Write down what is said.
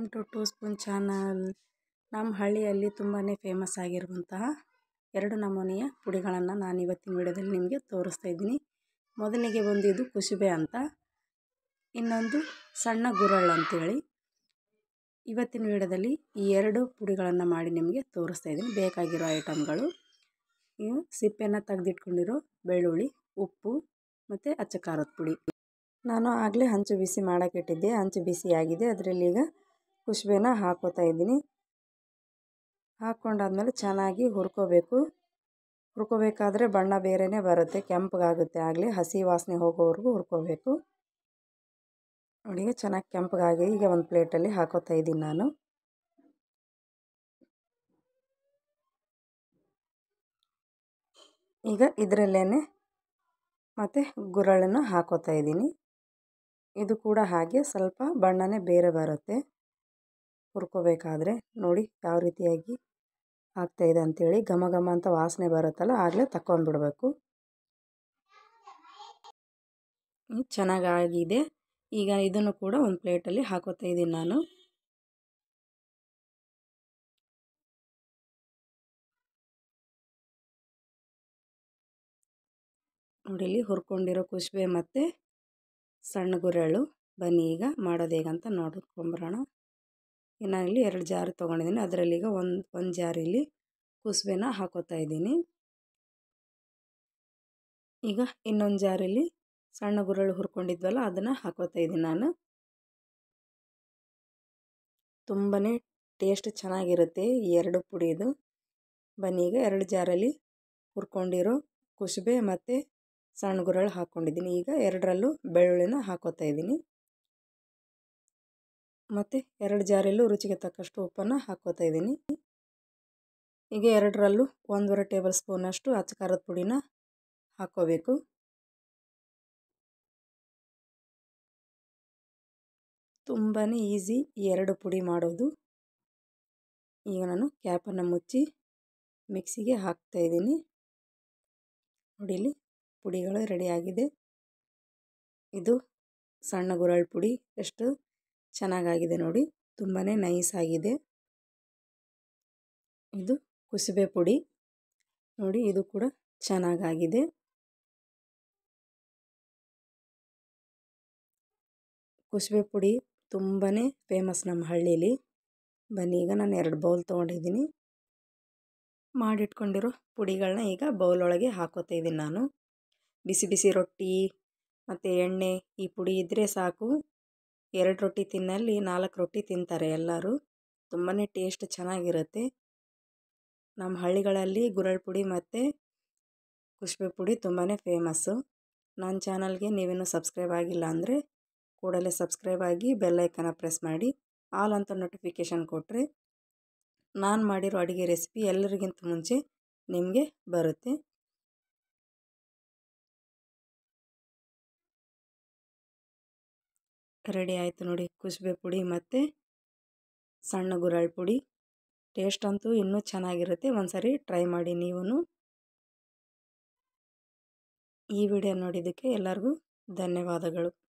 welcome to two spoon channel ನಮ್ಮ ಹಳ್ಳಿಯಲ್ಲಿ ತುಂಬಾ ಫೇಮಸ್ ಆಗಿರುವಂತಹ ಎರಡು ನಮೂನೆಯ ಪುಡಿಗಳನ್ನು ನಾನು ಇವತ್ತಿನ ವಿಡಿಯೋದಲ್ಲಿ ನಿಮಗೆ ತೋರಿಸ್ತಾ ಇದ್ದೀನಿ ಮೊದಲಿಗೆ ಒಂದು ಇದು ಕುಸುಬೆ ಅಂತ ಇನ್ನೊಂದು ಸಣ್ಣ ಗುರಳ್ ಅಂತೇಳಿ ಇವತ್ತಿನ ವಿಡಿಯೋದಲ್ಲಿ ಈ ಎರಡು ಪುಡಿಗಳನ್ನು ಮಾಡಿ ನಿಮಗೆ ತೋರಿಸ್ತಾ ಇದ್ದೀನಿ ಬೇಕಾಗಿರೋ ಐಟಮ್ಗಳು ಇವು ಸಿಪ್ಪೆನ ತೆಗೆದಿಟ್ಕೊಂಡಿರೋ ಬೆಳ್ಳುಳ್ಳಿ ಉಪ್ಪು ಮತ್ತು ಅಚ್ಚ ಖಾರದ ಪುಡಿ ನಾನು ಆಗಲೇ ಹಂಚು ಬಿಸಿ ಮಾಡೋಕ್ಕಿಟ್ಟಿದ್ದೆ ಹಂಚು ಬಿಸಿಯಾಗಿದೆ ಅದರಲ್ಲಿ ಈಗ ಕುಸುಬೆನ ಹಾಕೋತಾ ಇದ್ದೀನಿ ಹಾಕ್ಕೊಂಡಾದ್ಮೇಲೆ ಚೆನ್ನಾಗಿ ಹುರ್ಕೋಬೇಕು ಹುರ್ಕೋಬೇಕಾದ್ರೆ ಬಣ್ಣ ಬೇರೆಯೇ ಬರುತ್ತೆ ಕೆಂಪಗಾಗುತ್ತೆ ಆಗಲೇ ಹಸಿ ವಾಸನೆ ಹೋಗೋವರೆಗೂ ಹುರ್ಕೋಬೇಕು ನೋಡಿ ಈಗ ಚೆನ್ನಾಗಿ ಕೆಂಪಗಾಗಿ ಈಗ ಒಂದು ಪ್ಲೇಟಲ್ಲಿ ಹಾಕೋತಾ ಇದ್ದೀನಿ ನಾನು ಈಗ ಇದರಲ್ಲೇ ಮತ್ತು ಗುರಳನ್ನು ಹಾಕೋತಾ ಇದ್ದೀನಿ ಇದು ಕೂಡ ಹಾಗೆ ಸ್ವಲ್ಪ ಬಣ್ಣನೇ ಬೇರೆ ಬರುತ್ತೆ ಹುರ್ಕೋಬೇಕಾದ್ರೆ ನೋಡಿ ಯಾವ ರೀತಿಯಾಗಿ ಆಗ್ತಾಯಿದೆ ಅಂಥೇಳಿ ಘಮ ಘಮ ಅಂತ ವಾಸನೆ ಬರುತ್ತಲ್ಲ ಆಗಲೇ ತಗೊಂಡ್ಬಿಡ್ಬೇಕು ಚೆನ್ನಾಗಾಗಿದೆ ಈಗ ಇದನ್ನು ಕೂಡ ಒಂದು ಪ್ಲೇಟಲ್ಲಿ ಹಾಕೋತಾ ಇದ್ದೀನಿ ನಾನು ನೋಡಿ ಇಲ್ಲಿ ಹುರ್ಕೊಂಡಿರೋ ಕುಸುಬೆ ಮತ್ತು ಸಣ್ಣ ಗುರೆಳ್ಳು ಬನ್ನಿ ಈಗ ಮಾಡೋದು ಹೇಗಂತ ನೋಡ್ಕೊಂಬರೋಣ ನಾನಿಲ್ಲಿ ಎರಡು ಜಾರು ತೊಗೊಂಡಿದ್ದೀನಿ ಅದರಲ್ಲಿ ಈಗ ಒಂದು ಒಂದು ಜಾರಿಲಿ ಕುಸುಬೆನ ಹಾಕೋತಾ ಇದ್ದೀನಿ ಈಗ ಇನ್ನೊಂದು ಜಾರಲ್ಲಿ ಸಣ್ಣ ಗುರೆಳ್ಳು ಹುರ್ಕೊಂಡಿದ್ವಲ್ಲ ಅದನ್ನು ಹಾಕೋತಾ ಇದ್ದೀನಿ ನಾನು ತುಂಬಾ ಟೇಸ್ಟ್ ಚೆನ್ನಾಗಿರುತ್ತೆ ಈ ಎರಡು ಪುಡಿದು ಬನ್ನಿ ಈಗ ಎರಡು ಜಾರಲ್ಲಿ ಹುರ್ಕೊಂಡಿರೋ ಕುಸುಬೆ ಮತ್ತು ಸಣ್ಣ ಗುರಳು ಹಾಕ್ಕೊಂಡಿದ್ದೀನಿ ಈಗ ಎರಡರಲ್ಲೂ ಬೆಳ್ಳುಳ್ಳಿನ ಹಾಕೋತಾ ಇದ್ದೀನಿ ಮತ್ತು ಎರಡು ಜಾರಲ್ಲೂ ರುಚಿಗೆ ತಕ್ಕಷ್ಟು ಉಪ್ಪನ್ನು ಹಾಕೋತಾ ಇದ್ದೀನಿ ಈಗ ಎರಡರಲ್ಲೂ ಒಂದೂವರೆ ಟೇಬಲ್ ಸ್ಪೂನಷ್ಟು ಅಚ್ಚ ಖಾರದ ಪುಡಿನ ಹಾಕ್ಕೋಬೇಕು ತುಂಬಾ ಈಸಿ ಈ ಎರಡು ಪುಡಿ ಮಾಡೋದು ಈಗ ನಾನು ಕ್ಯಾಪನ್ನು ಮುಚ್ಚಿ ಮಿಕ್ಸಿಗೆ ಹಾಕ್ತಾಯಿದ್ದೀನಿ ನೋಡಿಲಿ ಪುಡಿಗಳು ರೆಡಿಯಾಗಿದೆ ಇದು ಸಣ್ಣ ಗುರಳ್ ಪುಡಿ ಎಷ್ಟು ಚೆನ್ನಾಗಾಗಿದೆ ನೋಡಿ ತುಂಬಾ ನೈಸ್ ಆಗಿದೆ ಇದು ಕುಸುಬೆ ಪುಡಿ ನೋಡಿ ಇದು ಕೂಡ ಚೆನ್ನಾಗಾಗಿದೆ ಕುಸುಬೆ ಪುಡಿ ತುಂಬಾ ಫೇಮಸ್ ನಮ್ಮ ಹಳ್ಳೀಲಿ ಬನ್ನಿ ಈಗ ನಾನು ಎರಡು ಬೌಲ್ ತೊಗೊಂಡಿದ್ದೀನಿ ಮಾಡಿಟ್ಕೊಂಡಿರೋ ಪುಡಿಗಳನ್ನ ಈಗ ಬೌಲೊಳಗೆ ಹಾಕೋತಾ ಇದ್ದೀನಿ ನಾನು ಬಿಸಿ ಬಿಸಿ ರೊಟ್ಟಿ ಮತ್ತು ಎಣ್ಣೆ ಈ ಪುಡಿ ಇದ್ದರೆ ಸಾಕು ಎರಡು ರೊಟ್ಟಿ ತಿನ್ನಲ್ಲಿ ನಾಲ್ಕು ರೊಟ್ಟಿ ತಿಂತಾರೆ ಎಲ್ಲರೂ ತುಂಬಾ ಟೇಸ್ಟ್ ಚೆನ್ನಾಗಿರುತ್ತೆ ನಮ್ಮ ಹಳ್ಳಿಗಳಲ್ಲಿ ಗುರಳ್ ಪುಡಿ ಮತ್ತು ಕುಸುಬೆ ಪುಡಿ ತುಂಬಾ ಫೇಮಸ್ಸು ನನ್ನ ಚಾನಲ್ಗೆ ನೀವೇನು ಸಬ್ಸ್ಕ್ರೈಬ್ ಆಗಿಲ್ಲ ಅಂದರೆ ಕೂಡಲೇ ಸಬ್ಸ್ಕ್ರೈಬ್ ಆಗಿ ಬೆಲ್ಲೈಕನ ಪ್ರೆಸ್ ಮಾಡಿ ಆಲ್ ಅಂತ ನೋಟಿಫಿಕೇಷನ್ ಕೊಟ್ಟರೆ ನಾನು ಮಾಡಿರೋ ಅಡುಗೆ ರೆಸಿಪಿ ಎಲ್ಲರಿಗಿಂತ ಮುಂಚೆ ನಿಮಗೆ ಬರುತ್ತೆ ರೆಡಿ ಆಯಿತು ನೋಡಿ ಕುಸುಬೆ ಪುಡಿ ಮತ್ತು ಸಣ್ಣ ಗುರಳ್ ಪುಡಿ ಟೇಸ್ಟ್ ಅಂತೂ ಇನ್ನೂ ಚೆನ್ನಾಗಿರುತ್ತೆ ಒಂದು ಸರಿ ಟ್ರೈ ಮಾಡಿ ನೀವು ಈ ವಿಡಿಯೋ ನೋಡಿದ್ದಕ್ಕೆ ಎಲ್ಲರಿಗೂ ಧನ್ಯವಾದಗಳು